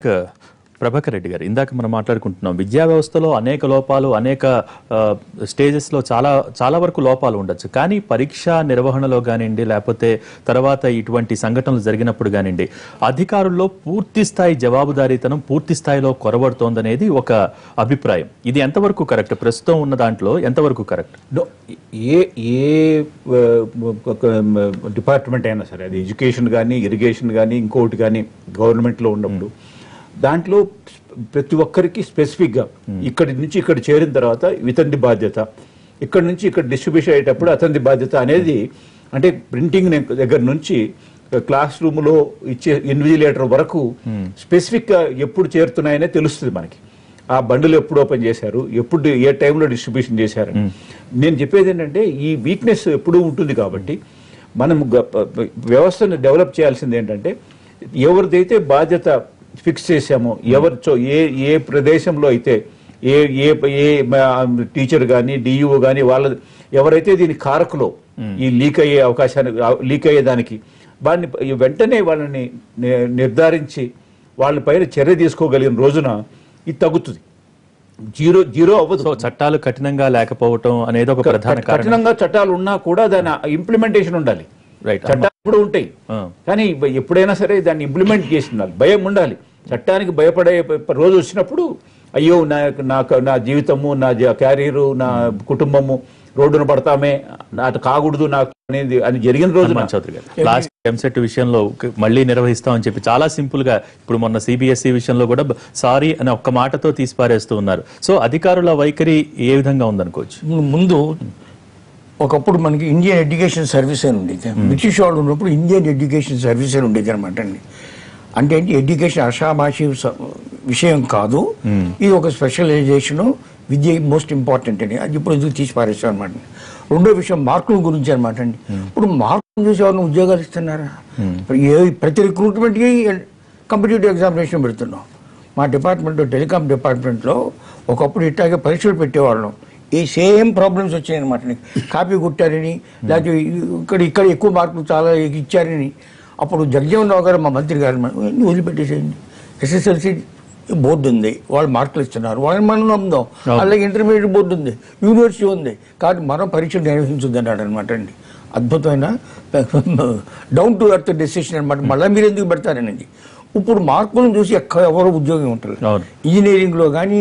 ప్రభాకర్ రెడ్డి గారు ఇందాక మనం మాట్లాడుకుంటున్నాం విద్యా వ్యవస్థలో అనేక లోపాలు అనేక ఆ, స్టేజెస్లో చాలా చాలా వరకు లోపాలు ఉండొచ్చు కానీ పరీక్ష నిర్వహణలో కానివ్వండి లేకపోతే తర్వాత ఇటువంటి సంఘటనలు జరిగినప్పుడు కానివ్వండి అధికారుల్లో పూర్తి స్థాయి జవాబుదారీతనం పూర్తి స్థాయిలో కొరబడుతోందనేది ఒక అభిప్రాయం ఇది ఎంతవరకు కరెక్ట్ ప్రస్తుతం ఉన్న దాంట్లో ఎంతవరకు కరెక్ట్ నో, ఏ ఏ డిపార్ట్మెంట్ అయినా సరే అది ఎడ్యుకేషన్ కానీ ఇరిగేషన్ కానీ ఇంకోటి కానీ గవర్నమెంట్లో ఉన్నప్పుడు దాంట్లో ప్రతి ఒక్కరికి స్పెసిఫిక్గా ఇక్కడి నుంచి ఇక్కడ చేరిన తర్వాత ఇతని బాధ్యత ఇక్కడ నుంచి ఇక్కడ డిస్ట్రిబ్యూషన్ అయ్యేటప్పుడు అతని బాధ్యత అనేది అంటే ప్రింటింగ్ దగ్గర నుంచి క్లాస్ రూమ్లో ఇచ్చే ఇన్విజిలేటర్ వరకు స్పెసిఫిక్గా ఎప్పుడు చేరుతున్నాయనే తెలుస్తుంది మనకి ఆ బండులు ఎప్పుడు ఓపెన్ చేశారు ఎప్పుడు ఏ టైంలో డిస్ట్రిబ్యూషన్ చేశారు నేను చెప్పేది ఏంటంటే ఈ వీక్నెస్ ఎప్పుడూ ఉంటుంది కాబట్టి మనం గ- ప- వ్యవస్థను డెవలప్ చేయాల్సింది ఏంటంటే ఎవరిదైతే బాధ్యత ఫిక్స్ చేశామో ఎవరు చో- ఏ ఏ ప్రదేశంలో అయితే ఏ ఏ ఏ టీచర్ కానీ డిఈఓ కానీ వాళ్ళ ఎవరైతే దీని కారకులో ఈ లీక్ అయ్యే అవకాశాన్ని లీక్ అయ్యేదానికి వాడిని వెంటనే వాళ్ళని ని- నిర్ధారించి వాళ్ళ పైన చర్య తీసుకోగలిగిన రోజున ఇది తగ్గుతుంది జీరో జీరో అవ్వదు సో చట్టాలు కఠినంగా లేకపోవటం అనేది ఒక ప్రధాన కారణం కఠినంగా చట్టాలు ఉన్నా కూడా దాని ఇంప్లిమెంటేషన్ ఉండాలి రైట్ చట్టాలు ఇప్పుడు ఉంటాయి ఆ. కానీ ఇప్ప- ఎప్పుడైనా సరే దాన్ని ఇంప్లిమెంట్ చేసి ఉండాలి భయం ఉండాలి చట్టానికి భయపడే ప- రోజు వచ్చినప్పుడు అయ్యో నా నాకు నా జీవితము నా క్యారియరు నా కుటుంబము రోడ్డున పడతామే అటు కాకూడదు నాకు అనేది అని జరిగిన రోజున హనుమాన్ చౌదరి గారు లాస్ట్ ఎంసెట్ విషయంలో ఒక- మళ్ళీ నిర్వహిస్తామని చెప్పి చాలా సింపుల్ గా ఇప్పుడు మొన్న సిబిఎస్ఈ విషయంలో కూడా సారీ అని ఒక్క మాటతో తీసిపారేస్తూ ఉన్నారు సో అధికారుల వైఖరి ఏ విధంగా ఉందనుకోవచ్చు ముందు ఒకప్పుడు మనకి ఇండియన్ ఎడ్యుకేషన్ సర్వీస్ అని ఉండేది బ్రిటిష్ వాళ్ళు ఉన్నప్పుడు ఇండియన్ ఎడ్యుకేషన్ సర్వీస్ అని ఉండేది అనమాట అండి అంటే ఏంటి ఎడ్యుకేషన్ అషామాషి స- విషయం కాదు ఇది ఒక స్పెషలైజేషన్ విద్య మోస్ట్ ఇంపార్టెంట్ అని అది ఇప్పుడు ఎందుకు తీసి పారేస్తాం అనమాట రెండో విషయం మార్కుల గురించి అనమాట అండి ఇప్పుడు మార్కులు చూసి ఎవరిని ఉద్యోగాలు ఇస్తున్నారా ఇప్పుడు ఏ ప్రతి రిక్రూట్మెంట్కి కాంపిటేటివ్ ఎగ్జామినేషన్ పెడుతున్నాం మా డిపార్ట్మెంట్లో టెలికాం డిపార్ట్మెంట్లో ఒకప్పుడు ఇట్లాగే పరీక్షలు పెట్టేవాళ్ళం ఈ సేమ్ ప్రాబ్లమ్స్ వచ్చాయి అనమాట కాపీ కొట్టారని లేకపోతే ఇక్కడ ఇక్కడ ఎక్కువ మార్కులు చాలా ఇచ్చారని అప్పుడు జగజీవన్ రావు గారు మా మంత్రి గారు "నువ్వు వదిలిపెట్టేసేయండి ఎస్ఎస్ఎల్సి బోర్డు ఉంది వాళ్ళు మార్కులు ఇస్తున్నారు వాళ్ళని మనం నమ్ముదాం అలాగే ఇంటర్మీడియట్ బోర్డు ఉంది యూనివర్సిటీ ఉంది కాబట్టి మనం పరీక్షలు నిర్వహించొద్దు అన్నాడు అనమాట అండి అద్భుతమైన డౌన్ టు ఎర్త్ డెసిషన్ అనమాట మళ్ళీ మీరు ఎందుకు పెడతారనేది ఇప్పుడు మార్కులను చూసి ఎక్కడ ఎవరు ఉద్యోగం ఉంటారు అవును. ఇంజనీరింగ్లో కానీ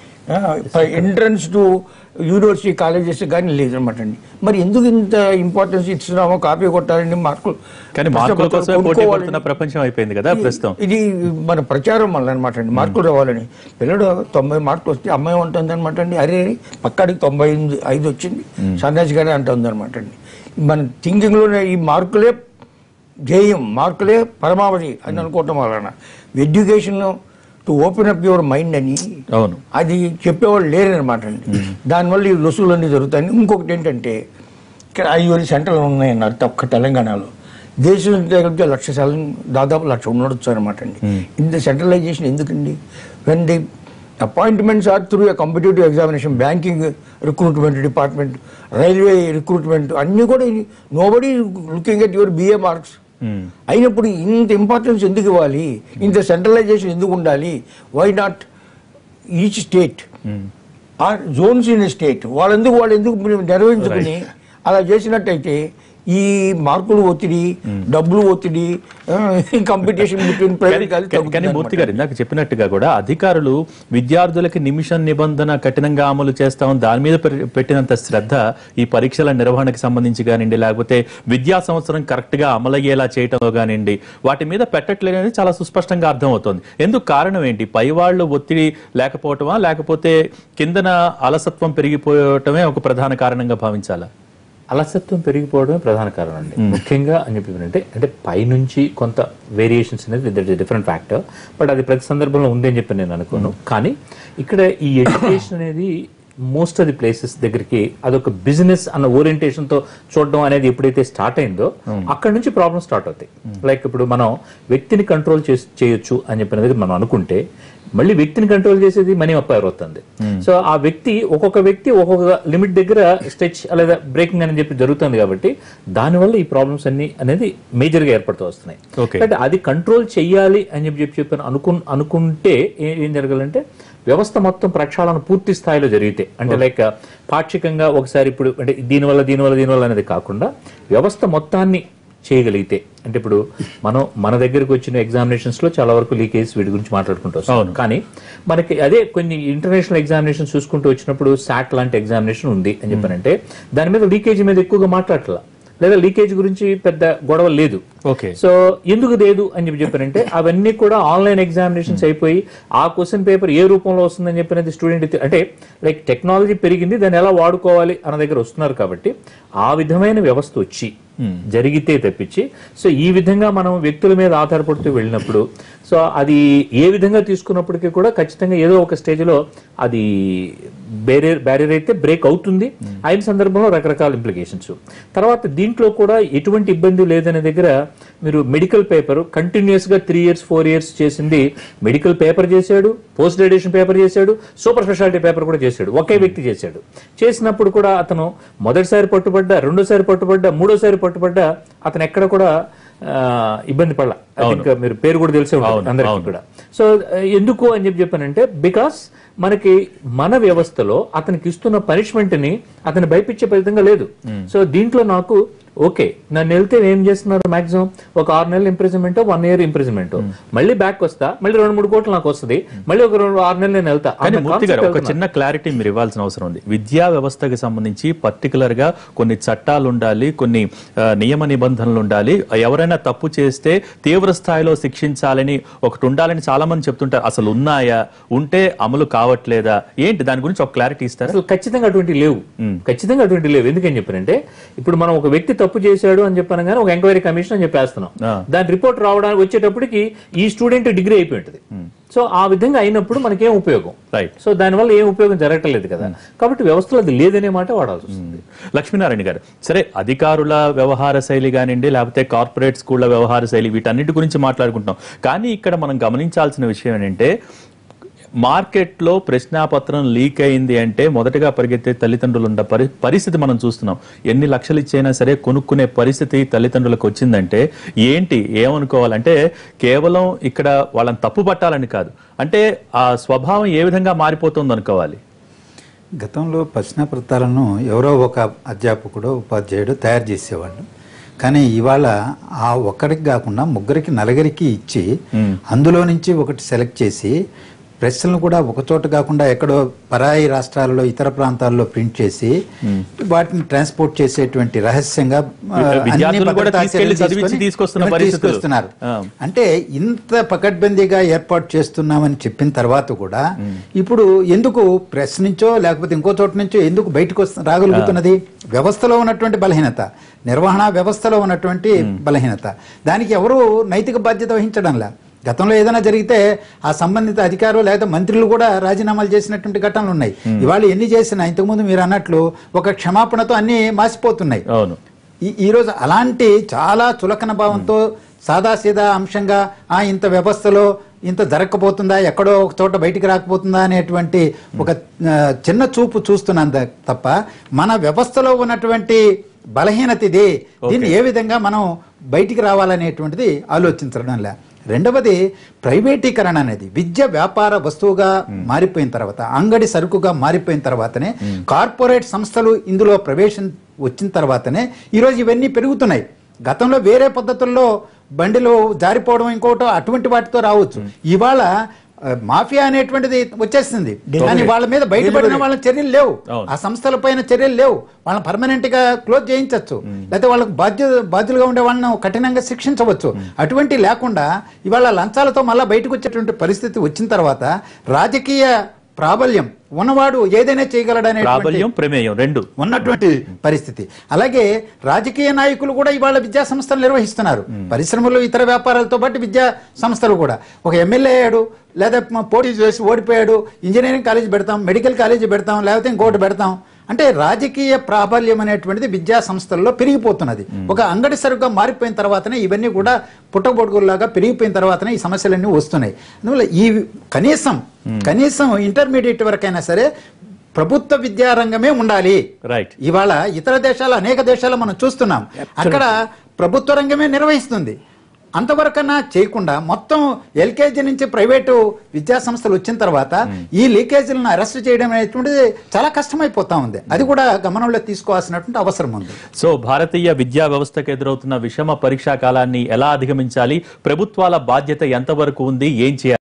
ఎంట్రన్స్ టు యూనివర్సిటీ కాలేజెస్ కానీ లేదనమాట అండి మరి ఎందుకు ఇంత ఇంపార్టెన్స్ ఇస్తున్నామో కాపీ కొట్టాలని మార్కులు కానీ మార్కుల కష్టపడతారు, కోసమే పోటీ కొనుక్కోవాలని. పడుతున్న ప్రపంచం అయిపోయింది కదా ప్రస్తుతం ఇది మన ప్రచారం వల్ల అనమాట అండి మార్కులు రావాలని పిల్లడు తొంభై మార్కులు వస్తే అమ్మాయి ఉంటుంది అనమాట అండి అరే పక్కడికి తొంభై ఎనిమిది ఐదు వచ్చింది సన్యాసి గానే అంటుంది అనమాట అండి మన థింకింగ్లోనే ఈ మార్కులే ధ్యేయం మార్కులే పరమావధి అని అనుకోవటం వలన education to open up your mind అని అవును అది చెప్పేవాళ్ళు లేరనమాట అండి దానివల్ల ఈ లొసుగులన్నీ జరుగుతాయి ఇంకొకటి ఏంటంటే ఇక్కడ ఐదు సెంటర్లు ఉన్నాయన్నారు ఒక్క తెలంగాణలో దేశం కలిపితే లక్ష శాతం దాదాపు లక్ష ఉండొచ్చు అనమాట అండి ఇంత సెంట్రలైజేషన్ ఎందుకండి when the appointments are through a competitive examination banking recruitment department railway recruitment అన్నీ కూడా nobody looking at your BA marks hmm. అయినప్పుడు ఇంత ఇంపార్టెన్స్ ఎందుకు ఇవ్వాలి ఇంత సెంట్రలైజేషన్ ఎందుకు ఉండాలి why not each state or zones in state వాళ్ళెందుకు వాళ్ళు ఎందుకు నిర్వహించుకుని అలా చేసినట్టయితే ఈ మార్కులు ఒత్తిడి డబ్బులు ఒత్తిడి కాంపిటీషన్ బిట్వీన్ కానీ- ప్రైవేట్ కానీ- కానీ మూర్తి గారు ఇందాక చెప్పినట్టుగా కూడా అధికారులు విద్యార్థులకి నిమిషం నిబంధన కఠినంగా అమలు చేస్తామని దాని మీద పెరి- పెట్టినంత శ్రద్ధ ఈ పరీక్షల నిర్వహణకి సంబంధించి కానివ్వండి లేకపోతే విద్యా సంవత్సరం కరెక్ట్ గా అమలయ్యేలా చేయటంలో కానివ్వండి వాటి మీద పెట్టట్లేదని చాలా సుస్పష్టంగా అర్థమవుతోంది ఎందుకు కారణం ఏంటి పై వాళ్ళు ఒత్తిడి లేకపోవటమా లేకపోతే కిందన అలసత్వం పెరిగిపోవటమే ఒక ప్రధాన కారణంగా భావించాలా అలసత్వం పెరిగిపోవడమే ప్రధాన కారణం అండి ముఖ్యంగా అని చెప్పి అంటే అంటే పైనుంచి కొంత వేరియేషన్స్ అనేది దట్ డిఫరెంట్ ఫ్యాక్టర్ బట్ అది ప్రతి సందర్భంలో ఉంది అని చెప్పి నేను అనుకోను కానీ ఇక్కడ ఈ ఎడ్యుకేషన్ అనేది మోస్ట్ ఆఫ్ ది ప్లేసెస్ దగ్గరికి అదొక బిజినెస్ అన్న ఓరియంటేషన్ తో చూడడం అనేది ఎప్పుడైతే స్టార్ట్ అయిందో అక్కడ నుంచి ప్రాబ్లమ్ స్టార్ట్ అవుతాయి లైక్ ఇప్పుడు మనం వ్యక్తిని కంట్రోల్ చేయొచ్చు అని చెప్పిన దగ్గర మనం అనుకుంటే మళ్ళీ వ్యక్తిని కంట్రోల్ చేసేది మనీ అప్పైర్ అవుతుంది సో ఆ వ్యక్తి ఒక్కొక్క వ్యక్తి ఒక్కొక్క లిమిట్ దగ్గర స్టెచ్ లేదా బ్రేకింగ్ అని చెప్పి జరుగుతుంది కాబట్టి దానివల్ల ఈ ప్రాబ్లమ్స్ అన్ని అనేది మేజర్ గా ఏర్పడుతూ వస్తున్నాయి Okay. అంటే అది కంట్రోల్ చెయ్యాలి అని చెప్పి చెప్పి చెప్పాను అనుకు అనుకుంటే ఏ- ఏం జరగాలంటే వ్యవస్థ మొత్తం ప్రక్షాళన పూర్తి స్థాయిలో జరిగితే అంటే లైక్ పాక్షికంగా ఒకసారి ఇప్పుడు అంటే దీనివల్ల దీనివల్ల దీనివల్ల అనేది కాకుండా వ్యవస్థ మొత్తాన్ని చేయగలిగితే అంటే ఇప్పుడు మనం మన దగ్గరకు వచ్చిన ఎగ్జామినేషన్స్ లో చాలా వరకు లీకేజ్ వీటి గురించి మాట్లాడుకుంటూ వస్తాం కానీ మనకి అదే కొన్ని ఇంటర్నేషనల్ ఎగ్జామినేషన్ చూసుకుంటూ వచ్చినప్పుడు సాట్ లాంటి ఎగ్జామినేషన్ ఉంది అని చెప్పానంటే దాని మీద లీకేజ్ మీద ఎక్కువగా మాట్లాడట్లా లేదా లీకేజ్ గురించి పెద్ద గొడవ లేదు ఓకే సో ఎందుకు లేదు అని చెప్పి చెప్పారంటే అవన్నీ కూడా ఆన్లైన్ ఎగ్జామినేషన్స్ అయిపోయి ఆ క్వశ్చన్ పేపర్ ఏ రూపంలో వస్తుందని చెప్పినది స్టూడెంట్ అంటే లైక్ టెక్నాలజీ పెరిగింది దాన్ని ఎలా వాడుకోవాలి అన్న దగ్గర వస్తున్నారు కాబట్టి ఆ విధమైన వ్యవస్థ వచ్చి జరిగితే తప్పించి సో ఈ విధంగా మనం వ్యక్తుల మీద ఆధారపడుతూ వెళ్ళినప్పుడు సో అది ఏ విధంగా తీసుకున్నప్పటికీ కూడా ఖచ్చితంగా ఏదో ఒక స్టేజ్ లో అది బ్యారియర్ బ్యారియర్ అయితే బ్రేక్ అవుతుంది అయిన సందర్భంలో రకరకాల ఇంప్లికేషన్స్ తర్వాత దీంట్లో కూడా ఎటువంటి ఇబ్బంది లేదనే దగ్గర మీరు మెడికల్ పేపర్ కంటిన్యూస్ గా త్రీ ఇయర్స్ ఫోర్ ఇయర్స్ చేసింది మెడికల్ పేపర్ చేశాడు పోస్ట్ గ్రాడ్యుయేషన్ పేపర్ చేశాడు సూపర్ స్పెషాలిటీ పేపర్ కూడా చేశాడు ఒకే వ్యక్తి చేశాడు చేసినప్పుడు కూడా అతను మొదటిసారి పట్టుబడ్డా రెండోసారి పట్టుబడ్డా మూడోసారి పట్టుబడ్డా అతను ఎక్కడ కూడా ఆ, ఇబ్బంది పడాల ఇంకా మీరు పేరు కూడా తెలిసే ఉంటుంది అందరికీ కూడా సో ఎందుకు అని చెప్పి చెప్పానంటే బికాస్ మనకి మన వ్యవస్థలో అతనికి ఇస్తున్న పనిష్మెంట్ ని అతను భయపించే ఫలితంగా లేదు సో దీంట్లో నాకు ఓకే నన్ను వెళ్తే ఏం చేస్తున్నారు మాక్సిమం ఒక ఆరు నెలలు ఇంప్రిజన్మెంట్ వన్ ఇయర్ ఇంప్రిజన్మెంట్ మళ్ళీ బ్యాక్ వస్తా మళ్ళీ రెండు మూడు కోట్లు నాకు వస్తుంది మళ్ళీ ఒక రెండు ఆరు నెలలు నేను వెళ్తా కానీ అన్న మూర్తి గారు concept ఒక వెళ్తున్నా. చిన్న క్లారిటీ మీరు ఇవ్వాల్సిన అవసరం ఉంది విద్యా వ్యవస్థకి సంబంధించి పర్టికులర్ గా కొన్ని చట్టాలు ఉండాలి కొన్ని ఆ, నియమ నిబంధనలు ఉండాలి ఎవరైనా తప్పు చేస్తే తీవ్ర స్థాయిలో శిక్షించాలని ఒకటి ఉండాలని చాలా మంది చెప్తుంటారు అసలు ఉన్నాయా ఉంటే అమలు కావట్లేదా ఏంటి దాని గురించి ఒక క్లారిటీ ఇస్తారా అసలు ఖచ్చితంగా అటువంటి లేవు ఖచ్చితంగా అటువంటి లేవు ఎందుకని చెప్పారంటే ఇప్పుడు మనం ఒక వ్యక్తి తప్పు చేశాడు అని చెప్పాను కానీ ఒక ఎంక్వైరీ కమిషన్ అని చెప్పేస్తున్నాం ఆ. దాని రిపోర్ట్ రావడానికి వచ్చేటప్పటికి ఈ స్టూడెంట్ డిగ్రీ అయిపోయి ఉంటుంది సో ఆ విధంగా అయినప్పుడు మనకేం ఉపయోగం రైట్ సో దానివల్ల ఏం ఉపయోగం జరగట్లేదు కదా కాబట్టి వ్యవస్థలో అది లేదనే మాట వాడాల్సి వస్తుంది లక్ష్మీనారాయణ గారు సరే అధికారుల వ్యవహార శైలి కానివ్వండి లేకపోతే కార్పొరేట్ స్కూళ్ళ వ్యవహార శైలి వీటన్నిటి గురించి మాట్లాడుకుంటున్నాం కానీ ఇక్కడ మనం గమనించాల్సిన విషయం ఏంటంటే మార్కెట్లో ప్రశ్నాపత్రం లీక్ అయింది అంటే మొదటగా పరిగెత్తే తల్లిదండ్రులు ఉన్న పరి పరిస్థితి మనం చూస్తున్నాం ఎన్ని లక్షలు ఇచ్చైనా సరే కొనుక్కునే పరిస్థితి తల్లిదండ్రులకు వచ్చిందంటే ఏంటి ఏమనుకోవాలంటే కేవలం ఇక్కడ వాళ్ళని తప్పు పట్టాలని కాదు అంటే ఆ స్వభావం ఏ విధంగా మారిపోతుంది అనుకోవాలి గతంలో ప్రశ్నపత్రాలను ఎవరో ఒక అధ్యాపకుడు ఉపాధ్యాయుడు తయారు చేసేవాళ్ళు కానీ ఇవాళ ఆ ఒక్కరికి కాకుండా ముగ్గురికి నలుగురికి ఇచ్చి అందులో నుంచి ఒకటి సెలెక్ట్ చేసి ప్రశ్నలు కూడా ఒక చోట కాకుండా ఎక్కడో పరాయి రాష్ట్రాలలో ఇతర ప్రాంతాల్లో ప్రింట్ చేసి వాటిని ట్రాన్స్పోర్ట్ చేసేటువంటి రహస్యంగా ఆ, అన్ని విద్యార్థులు కూడా భద్రతా తీసుకెళ్లి చర్యలు చదివించి తీసుకొని తీసుకొస్తున్న పరిస్థితులు. తీసుకొస్తున్నారు ఆ. అంటే ఇంత పకడ్బందీగా ఏర్పాటు చేస్తున్నామని చెప్పిన తర్వాత కూడా ఇప్పుడు ఎందుకు ప్రెస్ నుంచో లేకపోతే ఇంకో చోట నుంచో ఎందుకు బయటకు వస్తు రాగలుగుతున్నది వ్యవస్థలో ఉన్నటువంటి బలహీనత నిర్వహణ వ్యవస్థలో ఉన్నటువంటి బలహీనత దానికి ఎవరు నైతిక బాధ్యత వహించడంలా గతంలో ఏదైనా జరిగితే ఆ సంబంధిత అధికారులు లేదా మంత్రులు కూడా రాజీనామాలు చేసినటువంటి ఘటనలు ఉన్నాయి ఇవాళ ఎన్ని చేసినా ఇంతకుముందు మీరు అన్నట్లు ఒక క్షమాపణతో అన్ని మాసిపోతున్నాయి అవును ఈ- ఈరోజు అలాంటి చాలా చులకన భావంతో సాదాసీదా అంశంగా ఆ ఇంత వ్యవస్థలో ఇంత జరగకపోతుందా ఎక్కడో ఒక చోట బయటికి రాకపోతుందా అనేటువంటి ఒక ఆ, చిన్న చూపు చూస్తున్నాం ద- తప్ప మన వ్యవస్థలో ఉన్నటువంటి బలహీనత ఇది దీన్ని ఏ విధంగా మనం బయటికి రావాలనేటువంటిది ఆలోచించడం లే రెండవది ప్రైవేటీకరణ అనేది విద్య వ్యాపార వస్తువుగా మారిపోయిన తర్వాత అంగడి సరుకుగా మారిపోయిన తర్వాతనే కార్పొరేట్ సంస్థలు ఇందులో ప్రవేశం వచ్చిన తర్వాతనే ఈరోజు ఇవన్నీ పెరుగుతున్నాయి గతంలో వేరే పద్ధతుల్లో బండిలో జారిపోవడం ఇంకోటో అటువంటి వాటితో రావచ్చు ఇవాళ ఆ, మాఫియా అనేటువంటిది వచ్చేసింది కానీ వాళ్ళ మీద బయటపడిన వాళ్ళ చర్యలు లేవు అవును. ఆ సంస్థల పైన చర్యలు లేవు వాళ్ళని పర్మనెంట్ గా క్లోజ్ చేయించవచ్చు లేకపోతే వాళ్ళకు బాధ్య బాధ్యులుగా ఉండే వాళ్ళని కఠినంగా శిక్షించవచ్చు అటువంటి లేకుండా ఇవాళ లంచాలతో మళ్ళీ బయటకు వచ్చేటువంటి పరిస్థితి వచ్చిన తర్వాత రాజకీయ ప్రాబల్యం ఉన్నవాడు ఏదైనా చేయగలడనే ప్రాబల్యం ప్రమేయం రెండు ఉన్నటువంటి పరిస్థితి అలాగే రాజకీయ నాయకులు కూడా ఇవాళ విద్యా సంస్థలు నిర్వహిస్తున్నారు పరిశ్రమలు ఇతర వ్యాపారాలతో పాటు విద్యా సంస్థలు కూడా ఒక ఎమ్మెల్యే అయ్యాడు లేదా మ- పోటీ చేసి ఓడిపోయాడు ఇంజనీరింగ్ కాలేజ్ పెడతాం మెడికల్ కాలేజ్ పెడతాం లేకపోతే ఇంకోటి పెడతాం అంటే రాజకీయ ప్రాబల్యం అనేటువంటిది విద్యా సంస్థల్లో పెరిగిపోతున్నది ఒక అంగడి సరుగ్గా మారిపోయిన తర్వాతనే ఇవన్నీ కూడా పుట్టగొడుగుల్లాగా పెరిగిపోయిన తర్వాతనే ఈ సమస్యలన్నీ వస్తున్నాయి అందువల్ల ఈ కనీసం కనీసం ఇంటర్మీడియట్ వరకైనా సరే ప్రభుత్వ విద్యా రంగమే ఉండాలి రైట్ ఇవాళ ఇతర దేశాలు అనేక దేశాలు మనం చూస్తున్నాం అక్కడ ప్రభుత్వ రంగమే నిర్వహిస్తుంది అంతవరకన్నా చేయకుండా మొత్తం ఎల్కేజీ నుంచి ప్రైవేటు విద్యా సంస్థలు వచ్చిన తర్వాత ఈ లీకేజీలను అరెస్ట్ చేయడం అనేటువంటిది చాలా కష్టమైపోతా ఉంది అది కూడా గమనంలో తీసుకోవాల్సినటువంటి అవసరం ఉంది సో భారతీయ విద్యా వ్యవస్థకు ఎదురవుతున్న విషమ పరీక్షా కాలాన్ని ఎలా అధిగమించాలి ప్రభుత్వాల బాధ్యత ఎంతవరకు ఉంది ఏం చేయాలి